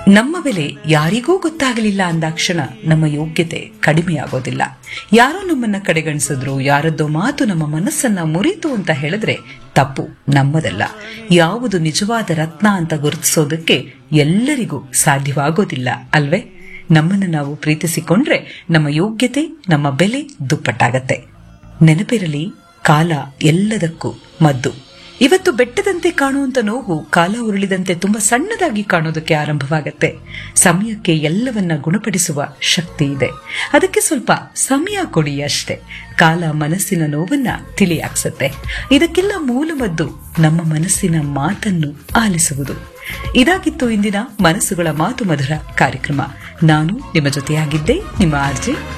ನಮ್ಮ ಬೆಲೆ ಯಾರಿಗೂ ಗೊತ್ತಾಗಲಿಲ್ಲ ಅಂದಾಕ್ಷಣ ನಮ್ಮ ಯೋಗ್ಯತೆ ಕಡಿಮೆಯಾಗೋದಿಲ್ಲ ಯಾರೋ ನಮ್ಮನ್ನ ಕಡೆಗಣಿಸಿದ್ರು ಯಾರದ್ದೋ ಮಾತು ನಮ್ಮ ಮನಸ್ಸನ್ನ ಮುರಿತು ಅಂತ ಹೇಳಿದ್ರೆ ತಪ್ಪು ನಮ್ಮದಲ್ಲ ಯಾವುದು ನಿಜವಾದ ರತ್ನ ಅಂತ ಗುರುತಿಸೋದಕ್ಕೆ ಎಲ್ಲರಿಗೂ ಸಾಧ್ಯವಾಗೋದಿಲ್ಲ ಅಲ್ವೇ ನಮ್ಮನ್ನು ನಾವು ಪ್ರೀತಿಸಿಕೊಂಡ್ರೆ ನಮ್ಮ ಯೋಗ್ಯತೆ ನಮ್ಮ ಬೆಲೆ ದುಪ್ಪಟ್ಟಾಗತ್ತೆ ನೆನಪಿರಲಿ ಕಾಲ ಎಲ್ಲದಕ್ಕೂ ಮದ್ದು ಇವತ್ತು ಬೆಟ್ಟದಂತೆ ಕಾಣುವಂತ ನೋವು ಕಾಲ ಉರುಳಿದಂತೆ ತುಂಬಾ ಸಣ್ಣದಾಗಿ ಕಾಣೋದಕ್ಕೆ ಆರಂಭವಾಗತ್ತೆ ಸಮಯಕ್ಕೆ ಎಲ್ಲವನ್ನ ಗುಣಪಡಿಸುವ ಶಕ್ತಿ ಇದೆ ಅದಕ್ಕೆ ಸ್ವಲ್ಪ ಸಮಯ ಕೊಡಿ ಅಷ್ಟೇ ಕಾಲ ಮನಸ್ಸಿನ ನೋವನ್ನ ತಿಳಿಯಾಕ್ಸತ್ತೆ ಇದಕ್ಕೆಲ್ಲ ಮೂಲಮದ್ದು ನಮ್ಮ ಮನಸ್ಸಿನ ಮಾತನ್ನು ಆಲಿಸುವುದು ಇದಾಗಿತ್ತು ಇಂದಿನ ಮನಸ್ಸುಗಳ ಮಾತು ಮಧುರ ಕಾರ್ಯಕ್ರಮ ನಾನು ನಿಮ್ಮ ಜೊತೆಯಾಗಿದ್ದೆ ನಿಮ್ಮ ಆರ್ಜೆ